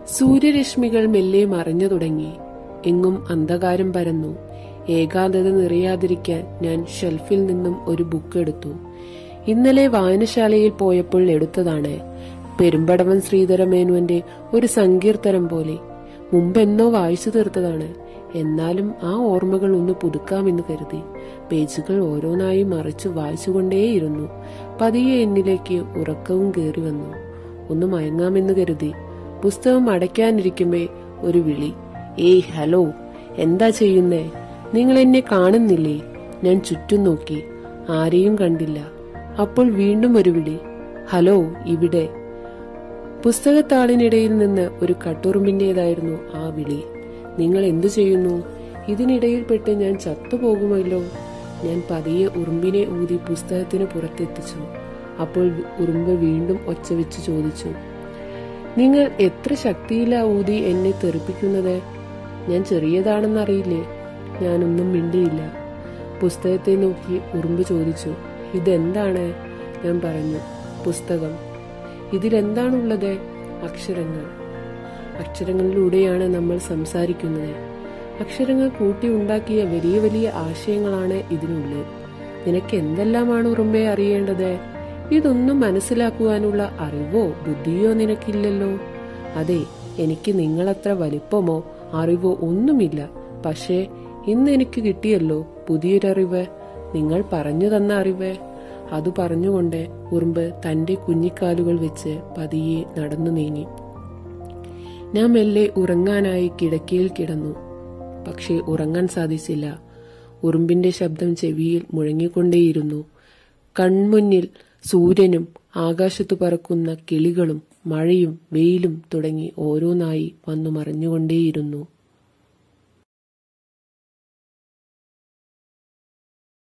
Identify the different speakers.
Speaker 1: സൂര്യരശ്മികൾ മെല്ലെ മറഞ്ഞു തുടങ്ങി എങ്ങും അന്ധകാരം പരന്നു ഏകാന്തത നിറയാതിരിക്കാൻ ഞാൻ ഷെൽഫിൽ നിന്നും ഒരു ബുക്ക് എടുത്തു ഇന്നലെ വായനശാലയിൽ പോയപ്പോൾ എടുത്തതാണ് പെരുമ്പടവൻ ശ്രീധരമേനുവിന്റെ ഒരു സങ്കീർത്തനം പോലെ മുമ്പെന്നോ വായിച്ചു തീർത്തതാണ് എന്നാലും ആ ഓർമ്മകൾ ഒന്ന് പുതുക്കാമെന്ന് കരുതി പേജുകൾ ഓരോന്നായി മറിച്ച് വായിച്ചുകൊണ്ടേയിരുന്നു പതിയെ എന്നിലേക്ക് ഉറക്കവും കയറി വന്നു ഒന്ന് മയങ്ങാമെന്ന് കരുതി പുസ്തകം അടയ്ക്കാനിരിക്കുമ്പേ ഒരു വിളി ഏയ് ഹലോ എന്താ ചെയ്യുന്നേ നിങ്ങൾ എന്നെ കാണുന്നില്ലേ ഞാൻ ചുറ്റും നോക്കി ആരെയും കണ്ടില്ല അപ്പോൾ വീണ്ടും ഒരു വിളി ഹലോ ഇവിടെ പുസ്തകത്താളിനിടയിൽ നിന്ന് ഒരു കട്ടുറുമ്പിന്റേതായിരുന്നു ആ വിളി നിങ്ങൾ എന്തു ചെയ്യുന്നു ഇതിനിടയിൽപ്പെട്ട് ഞാൻ ചത്തുപോകുമല്ലോ ഞാൻ പതിയെ ഉറുമ്പിനെ ഊതി പുസ്തകത്തിന് പുറത്തെത്തിച്ചു അപ്പോൾ ഉറുമ്പ് വീണ്ടും ഒച്ച വെച്ച് ചോദിച്ചു നിങ്ങൾ എത്ര ശക്തിയിലാ ഊതി എന്നെ തെറിപ്പിക്കുന്നത് ഞാൻ ചെറിയതാണെന്നറിയില്ലേ ഞാനൊന്നും മിണ്ടിയില്ല പുസ്തകത്തെ നോക്കി ഉറുമ്പ് ചോദിച്ചു ഇതെന്താണ് ഞാൻ പറഞ്ഞു പുസ്തകം ഇതിലെന്താണുള്ളത് അക്ഷരങ്ങൾ അക്ഷരങ്ങളിലൂടെയാണ് നമ്മൾ സംസാരിക്കുന്നത് അക്ഷരങ്ങൾ കൂട്ടി ഉണ്ടാക്കിയ വലിയ വലിയ ആശയങ്ങളാണ് ഇതിനുള്ളിൽ നിനക്ക് എന്തെല്ലാമാണ് ഉറുമ്പെ അറിയേണ്ടത് ഇതൊന്നും മനസ്സിലാക്കുവാനുള്ള അറിവോ ബുദ്ധിയോ നിനക്കില്ലല്ലോ അതെ എനിക്ക് നിങ്ങളത്ര വലിപ്പമോ അറിവോ ഒന്നുമില്ല പക്ഷേ ഇന്ന് എനിക്ക് കിട്ടിയല്ലോ പുതിയൊരറിവ് നിങ്ങൾ പറഞ്ഞു തന്ന അറിവ് അത് പറഞ്ഞുകൊണ്ട് ഉറുമ്പ് തന്റെ കുഞ്ഞിക്കാലുകൾ വെച്ച് പതിയെ നടന്നു നീങ്ങി ഞാൻ മെല്ലെ ഉറങ്ങാനായി കിടക്കയിൽ കിടന്നു പക്ഷേ ഉറങ്ങാൻ സാധിച്ചില്ല ഉറുമ്പിന്റെ ശബ്ദം ചെവിയിൽ മുഴങ്ങിക്കൊണ്ടേയിരുന്നു കൺമുന്നിൽ സൂര്യനും ആകാശത്തു പറക്കുന്ന കിളികളും മഴയും വെയിലും തുടങ്ങി ഓരോന്നായി വന്നു മറിഞ്ഞുകൊണ്ടേയിരുന്നു